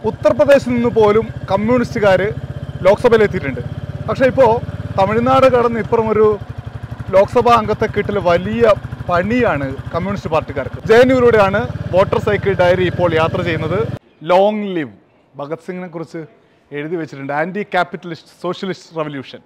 ഉത്തർപ്രദേശിൽ നിന്ന് പോലും കമ്മ്യൂണിസ്റ്റുകാർ ലോക്സഭയിൽ എത്തിയിട്ടുണ്ട് പക്ഷേ ഇപ്പോൾ തമിഴ്നാട് കടന്ന് ഇപ്പുറം ഒരു ലോക്സഭാ അംഗത്തെ കിട്ടൽ വലിയ പണിയാണ് കമ്മ്യൂണിസ്റ്റ് പാർട്ടിക്കാർക്ക് ജെ എൻ യുവിലൂടെയാണ് വോട്ടർ സൈക്കിൾ ഡയറി ഇപ്പോൾ യാത്ര ചെയ്യുന്നത് ലോങ് ലിവ് ഭഗത് സിംഗിനെ കുറിച്ച് എഴുതി വെച്ചിട്ടുണ്ട് ആൻറ്റി ക്യാപിറ്റലിസ്റ്റ് സോഷ്യലിസ്റ്റ് റവല്യൂഷൻ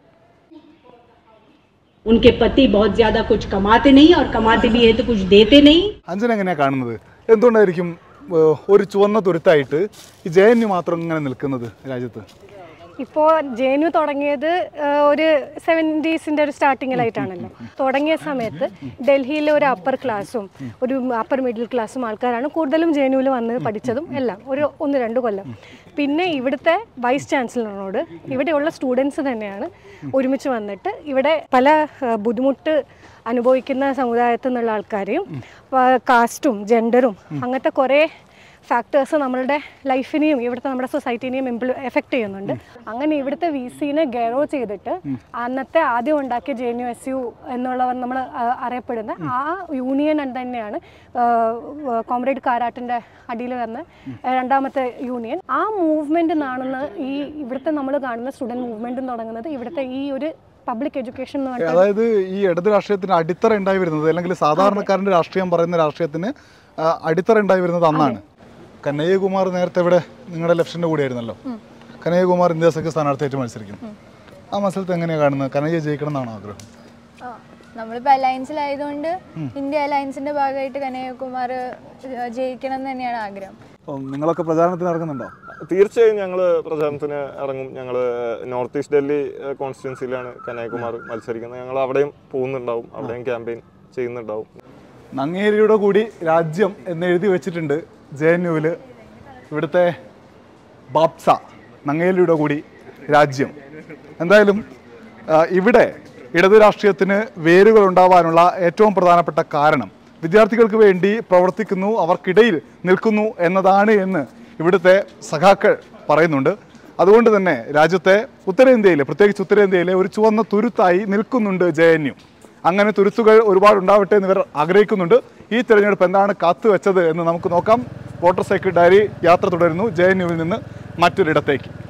उनके पति बहुत ज्यादा कुछ कमाते नहीं और कमाते भी है तो कुछ देते नहीं അഞ്ജന എങ്ങനെയാണ് കാണുന്നത് എന്തുകൊണ്ടായിരിക്കും ഏഹ്, ഒരു ചുവന്ന തുരുത്തായിട്ട് ഈ ജെ എൻ യു മാത്രം ഇങ്ങനെ നിൽക്കുന്നത് രാജ്യത്ത് ഇപ്പോൾ ജെ എൻ യു തുടങ്ങിയത് ആ, ഒരു സെവൻറ്റീസിൻ്റെ ഒരു സ്റ്റാർട്ടിങ്ങിലായിട്ടാണല്ലോ തുടങ്ങിയ സമയത്ത് ഡൽഹിയിലെ ഒരു അപ്പർ ക്ലാസ്സും ഒരു അപ്പർ മിഡിൽ ക്ലാസ്സും ആൾക്കാരാണ് കൂടുതലും ജെ എൻ യുവിൽ വന്ന് പഠിച്ചതും എല്ലാം ഒരു ഒന്ന് രണ്ട് കൊല്ലം പിന്നെ ഇവിടുത്തെ വൈസ് ചാൻസലറിനോട് ഇവിടെയുള്ള സ്റ്റുഡൻസ് തന്നെയാണ് ഒരുമിച്ച് വന്നിട്ട് ഇവിടെ പല ആ, ബുദ്ധിമുട്ട് അനുഭവിക്കുന്ന സമുദായത്തിൽ നിന്നുള്ള ആൾക്കാരെയും കാസ്റ്റും ജെൻഡറും അങ്ങനത്തെ കുറേ ഫാക്ടേഴ്സ് നമ്മളുടെ ലൈഫിനെയും ഇവിടുത്തെ നമ്മുടെ സൊസൈറ്റിനെയും ഇംപ്ലു എഫക്റ്റ് ചെയ്യുന്നുണ്ട് അങ്ങനെ ഇവിടുത്തെ വി സിനെ ഗെറോ ചെയ്തിട്ട് അന്നത്തെ ആദ്യം ഉണ്ടാക്കിയ J N U S U എന്നുള്ളവർ നമ്മൾ അറിയപ്പെടുന്ന ആ യൂണിയൻ തന്നെയാണ് കോമ്രേഡ് കാരാട്ടിൻ്റെ അടിയിൽ വന്ന രണ്ടാമത്തെ യൂണിയൻ ആ മൂവ്മെൻറ്റ് നാണെന്ന് ഈ ഇവിടുത്തെ നമ്മൾ കാണുന്ന സ്റ്റുഡൻറ് മൂവ്മെൻറ്റും തുടങ്ങുന്നത് ഇവിടുത്തെ ഈ ഒരു പബ്ലിക് എഡ്യൂക്കേഷൻ എന്ന് പറഞ്ഞിട്ട് അതായത് ഈ ഇടത് രാഷ്ട്രീയത്തിന് അടിത്തറ ഉണ്ടായി വരുന്നത് അല്ലെങ്കിൽ സാധാരണക്കാരന്റെ രാഷ്ട്രീയം പറയുന്ന രാഷ്ട്രീയത്തിന് ആ, അടിത്തറ ഉണ്ടായി വരുന്നത് അന്നാണ് കനയ്യകുമാർ നേരത്തെ ഇവിടെ നിങ്ങളുടെ ലക്ഷന്റെ കൂടെയായിരുന്നല്ലോ കനയ്യകുമാർ ഇന്ത്യ സഖ്യ സ്ഥാനാർത്ഥിയായിട്ട് മത്സരിക്കുന്നു ആ മത്സരത്തെ എങ്ങനെയാണ് കാണുന്നത് കനയ്യ ജയിക്കണം എന്നാണ് ആഗ്രഹം ആ, നമ്മളിപ്പോൾ അലയൻസിലായതുകൊണ്ട് ഇന്ത്യ അലയൻസിന്റെ ഭാഗമായിട്ട് കനയ്യകുമാർ ജയിക്കണം എന്ന് തന്നെയാണ് ആഗ്രഹം അപ്പം നിങ്ങളൊക്കെ പ്രചാരണത്തിന് ഇറങ്ങുന്നുണ്ടോ തീർച്ചയായും ഞങ്ങൾ പ്രചാരണത്തിന് ഇറങ്ങും ഞങ്ങൾ നോർത്ത് ഈസ്റ്റ് ഡൽഹി കോൺസ്റ്റിറ്റ്യൻസിയിലാണ് കന്യാകുമാർ മത്സരിക്കുന്നത് ഞങ്ങൾ അവിടെയും പോകുന്നുണ്ടാവും അവിടെയും ക്യാമ്പയിൻ ചെയ്യുന്നുണ്ടാവും നങ്ങേരിയുടെ കൂടി രാജ്യം എന്ന് എഴുതി വെച്ചിട്ടുണ്ട് ജെ എൻ യുവിൽ ഇവിടുത്തെ ബാപ്സ നങ്ങേലിയുടെ കൂടി രാജ്യം എന്തായാലും ആ, ഇവിടെ ഇടതു രാഷ്ട്രീയത്തിന് വേരുകൾ ഉണ്ടാവാനുള്ള ഏറ്റവും പ്രധാനപ്പെട്ട കാരണം വിദ്യാർത്ഥികൾക്ക് വേണ്ടി പ്രവർത്തിക്കുന്നു അവർക്കിടയിൽ നിൽക്കുന്നു എന്നതാണ് എന്ന് ഇവിടുത്തെ സഖാക്കൾ പറയുന്നുണ്ട് അതുകൊണ്ട് തന്നെ രാജ്യത്തെ ഉത്തരേന്ത്യയിലെ പ്രത്യേകിച്ച് ഉത്തരേന്ത്യയിലെ ഒരു ചുവന്ന തുരുത്തായി നിൽക്കുന്നുണ്ട് ജെ എൻ യു അങ്ങനെ തുരുത്തുകൾ ഒരുപാട് ഉണ്ടാവട്ടെ എന്ന് ഇവർ ആഗ്രഹിക്കുന്നുണ്ട് ഈ തിരഞ്ഞെടുപ്പ് എന്താണ് കാത്തുവെച്ചത് എന്ന് നമുക്ക് നോക്കാം വോട്ടർ സൈക്കിൾ ഡയറി യാത്ര തുടരുന്നു ജെ എൻ യുവിൽ നിന്ന് മറ്റൊരിടത്തേക്ക്